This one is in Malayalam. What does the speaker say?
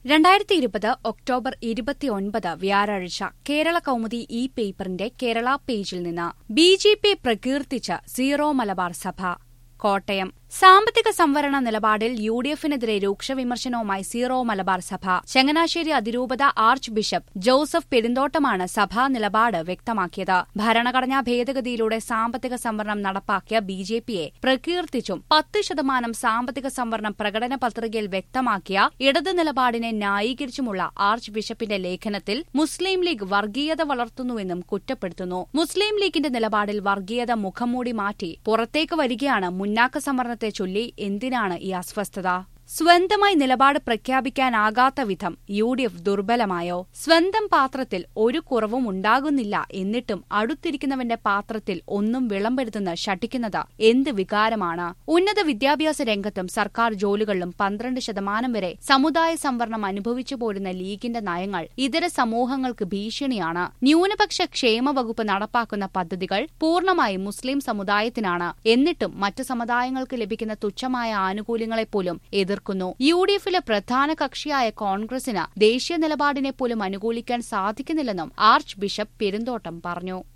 രണ്ടായിരത്തി ഇരുപത് ഒക്ടോബർ ഇരുപത്തിയൊൻപത് വ്യാഴാഴ്ച കേരള കൗമുദി ഇ പേപ്പറിന്റെ കേരള പേജിൽ നിന്ന് ബി ജെ പി പ്രകീർത്തിച്ച് സീറോ മലബാർ സഭ കോട്ടയം സാമ്പത്തിക സംവരണ നിലപാടിൽ യു ഡി എഫിനെതിരെ രൂക്ഷ വിമർശനവുമായി സീറോ മലബാർ സഭ ചങ്ങനാശ്ശേരി അതിരൂപത ആർച്ച് ബിഷപ്പ് ജോസഫ് പെരുന്തോട്ടമാണ് സഭാ നിലപാട് വ്യക്തമാക്കിയത് ഭരണഘടനാ ഭേദഗതിയിലൂടെ സാമ്പത്തിക സംവരണം നടപ്പാക്കിയ ബി ജെ പിയെ പ്രകീർത്തിച്ചും പത്ത് ശതമാനം സാമ്പത്തിക സംവരണം പ്രകടന പത്രികയിൽ വ്യക്തമാക്കിയ ഇടത് നിലപാടിനെ ന്യായീകരിച്ചുമുള്ള ആർച്ച് ബിഷപ്പിന്റെ ലേഖനത്തിൽ മുസ്ലിം ലീഗ് വർഗീയത വളർത്തുന്നുവെന്നും കുറ്റപ്പെടുത്തുന്നു മുസ്ലിം ലീഗിന്റെ നിലപാടിൽ വർഗീയത മുഖംമൂടി മാറ്റി പുറത്തേക്ക് വരികയാണ് മുന്നാക്ക സംവരണത്തെ ചൊല്ലി എന്തിനാണ് ഈ അസ്വസ്ഥത സ്വന്തമായി നിലപാട് പ്രഖ്യാപിക്കാനാകാത്ത വിധം യു ഡി എഫ് ദുർബലമായോ സ്വന്തം പാത്രത്തിൽ ഒരു കുറവും ഉണ്ടാകുന്നില്ല എന്നിട്ടും അടുത്തിരിക്കുന്നവന്റെ പാത്രത്തിൽ ഒന്നും വിളമ്പരുതെന്ന് ശഠിക്കുന്നത് എന്ത് വികാരമാണ് ഉന്നത വിദ്യാഭ്യാസ രംഗത്തും സർക്കാർ ജോലികളിലും പന്ത്രണ്ട് ശതമാനം വരെ സമുദായ സംവരണം അനുഭവിച്ചു പോരുന്ന ലീഗിന്റെ നയങ്ങൾ ഇതര സമൂഹങ്ങൾക്ക് ഭീഷണിയാണ് ന്യൂനപക്ഷ ക്ഷേമ വകുപ്പ് നടപ്പാക്കുന്ന പദ്ധതികൾ പൂർണ്ണമായും മുസ്ലിം സമുദായത്തിനാണ് എന്നിട്ടും മറ്റു സമുദായങ്ങൾക്ക് ലഭിക്കുന്ന തുച്ഛമായ ആനുകൂല്യങ്ങളെപ്പോലും എതിർക്കുന്നു യു ഡി എഫിലെ പ്രധാന കക്ഷിയായ കോൺഗ്രസിന് ദേശീയ നിലപാടിനെ പോലും അനുകൂലിക്കാൻ സാധിക്കുന്നില്ലെന്നും ആർച്ച് ബിഷപ്പ് പെരുന്തോട്ടം പറഞ്ഞു